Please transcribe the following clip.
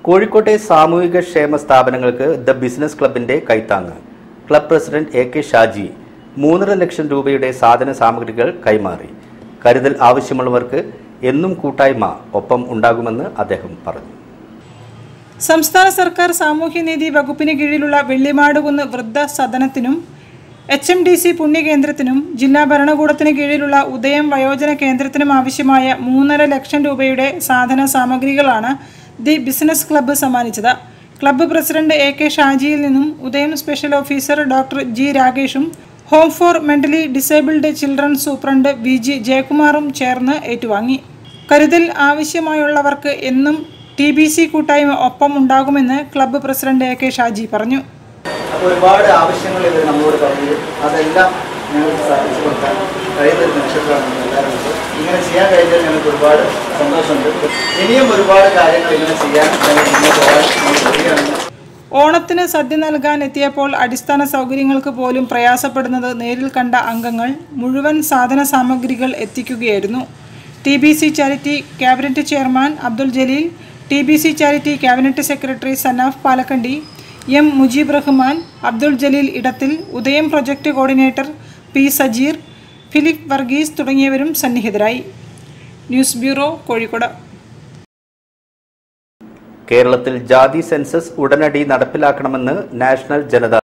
കോഴിക്കോട്ടെ സാമൂഹിക ക്ഷേമ സ്ഥാപനങ്ങൾക്ക് ദ ബിസിനസ് ക്ലബിന്റെ കൈത്താങ്ങ് club president A K Shaji മൂന്നര ലക്ഷം രൂപയുടെ സാധന സാമഗ്രികൾ കൈമാറി കരുതൽ ആവശ്യമുള്ളവർക്ക് എന്നും കൂട്ടായ്മ ഒപ്പം ഉണ്ടാകുമെന്ന് അദ്ദേഹം പറഞ്ഞു സംസ്ഥാന സർക്കാർ സാമൂഹ്യനീതി വകുപ്പിന് കീഴിലുള്ള വെള്ളിമാടുകുന്ന് വൃദ്ധ സദനത്തിനും എച്ച് എം ഡി സി പുണ്യകേന്ദ്രത്തിനും ജില്ലാ ഭരണകൂടത്തിന് കീഴിലുള്ള ഉദയം വയോജന കേന്ദ്രത്തിനും ആവശ്യമായ മൂന്നര ലക്ഷം രൂപയുടെ സാധന സാമഗ്രികളാണ് ദി ബിസിനസ് ക്ലബ്ബ് സമ്മാനിച്ചത് ക്ലബ്ബ് പ്രസിഡന്റ് എ കെ ഷാജിയിൽ നിന്നും Udayam special officer doctor G രാകേഷും home for mentally disabled children superintendent V G ജയകുമാറും ചേർന്ന് ഏറ്റുവാങ്ങി കരുതൽ ആവശ്യമായുള്ളവർക്ക് എന്നും ടി ബി സി കൂട്ടായ്മ ഒപ്പം ഉണ്ടാകുമെന്ന് club president A K Shaji പറഞ്ഞു അപ്പോൾ ഒരുപാട് ആവശ്യങ്ങൾ ഇവർ നമ്മളോട് പറഞ്ഞു അതെല്ലാം ഞങ്ങൾക്ക് സാധിച്ചു കൊടുക്കാൻ കഴിയുന്ന ഒരു നിമിഷത്തിലാണ് നമ്മൾ എല്ലാവരും ഉള്ളത്. ഇങ്ങനെ ചെയ്യാൻ കഴിഞ്ഞാൽ ഞങ്ങൾക്ക് ഒരുപാട് സന്തോഷമുണ്ട് ഇനിയും ഒരുപാട് കാര്യങ്ങൾ ഇങ്ങനെ ചെയ്യാൻ ഞങ്ങൾ മുന്നോട്ട് പോകാൻ നമ്മൾ കഴിയുകയാണെന്ന് ഓണത്തിന് സദ്യ നൽകാൻ എത്തിയപ്പോൾ അടിസ്ഥാന സൗകര്യങ്ങൾക്ക് പോലും പ്രയാസപ്പെടുന്നത് നേരിൽ കണ്ട അംഗങ്ങൾ മുഴുവൻ സാധന സാമഗ്രികൾ എത്തിക്കുകയായിരുന്നു T B C charity cabinet chairman Abdul Jaleel T B C charity cabinet secretary Sanaf Palakkandy M Mujeeb Rahman Abdul Jaleel Edathil Udayam project coordinator P Sajeer Philip Varghese തുടങ്ങിയവരും സന്നിഹിതരായി ന്യൂസ് ബ്യൂറോ കോഴിക്കോട് കേരളത്തിൽ ജാതി സെൻസസ് ഉടനടി നടപ്പിലാക്കണമെന്ന് നാഷണൽ ജനത